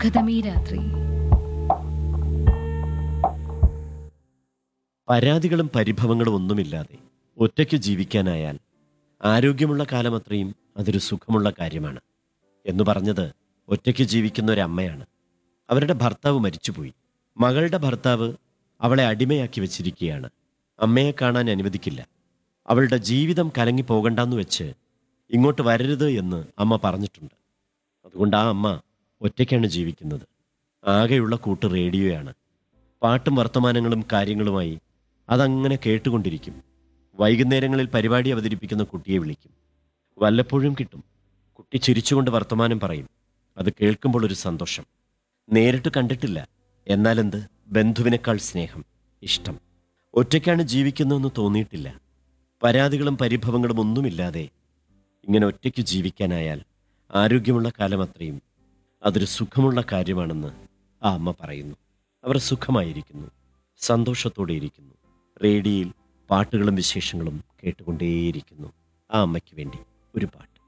സുഖതമീ രാത്രി പരാതികളും പരിഭവങ്ങളും ഒന്നുമില്ലാതെ ഒറ്റയ്ക്ക് ജീവിക്കാനായാൽ ആരോഗ്യമുള്ള കാലമത്രയും അതൊരു സുഖമുള്ള കാര്യമാണ് എന്ന് പറഞ്ഞത് ഒറ്റയ്ക്ക് ജീവിക്കുന്ന ഒരമ്മയാണ് അവരുടെ ഭർത്താവ് മരിച്ചുപോയി മകളുടെ ഭർത്താവ് അവളെ അടിമയാക്കി വെച്ചിരിക്കുകയാണ് അമ്മയെ കാണാൻ അനുവദിക്കില്ല അവളുടെ ജീവിതം കലങ്ങി പോകണ്ടെന്ന് വെച്ച് ഇങ്ങോട്ട് വരരുത് എന്ന് അമ്മ പറഞ്ഞിട്ടുണ്ട് അതുകൊണ്ട് ആ അമ്മ ഒറ്റയ്ക്കാണ് ജീവിക്കുന്നത് ആകെയുള്ള കൂട്ട് റേഡിയോയാണ് പാട്ടും വർത്തമാനങ്ങളും കാര്യങ്ങളുമായി അതങ്ങനെ കേട്ടുകൊണ്ടിരിക്കും വൈകുന്നേരങ്ങളിൽ പരിപാടി അവതരിപ്പിക്കുന്ന കുട്ടിയെ വിളിക്കും വല്ലപ്പോഴും കിട്ടും കുട്ടി ചിരിച്ചുകൊണ്ട് വർത്തമാനം പറയും അത് കേൾക്കുമ്പോൾ ഒരു സന്തോഷം നേരിട്ട് കണ്ടിട്ടില്ല എന്നാലെന്ത് ബന്ധുവിനേക്കാൾ സ്നേഹം ഇഷ്ടം ഒറ്റയ്ക്കാണ് ജീവിക്കുന്നതെന്ന് തോന്നിയിട്ടില്ല പരാതികളും പരിഭവങ്ങളും ഒന്നുമില്ലാതെ ഇങ്ങനെ ഒറ്റയ്ക്ക് ജീവിക്കാനായാൽ ആരോഗ്യമുള്ള കാലം അത്രയും അതൊരു സുഖമുള്ള കാര്യമാണെന്ന് ആ അമ്മ പറയുന്നു അവർ സുഖമായിരിക്കുന്നു സന്തോഷത്തോടെ ഇരിക്കുന്നു റേഡിയോയിൽ പാട്ടുകളും വിശേഷങ്ങളും കേട്ടുകൊണ്ടേയിരിക്കുന്നു ആ അമ്മയ്ക്ക് വേണ്ടി ഒരു പാട്ട്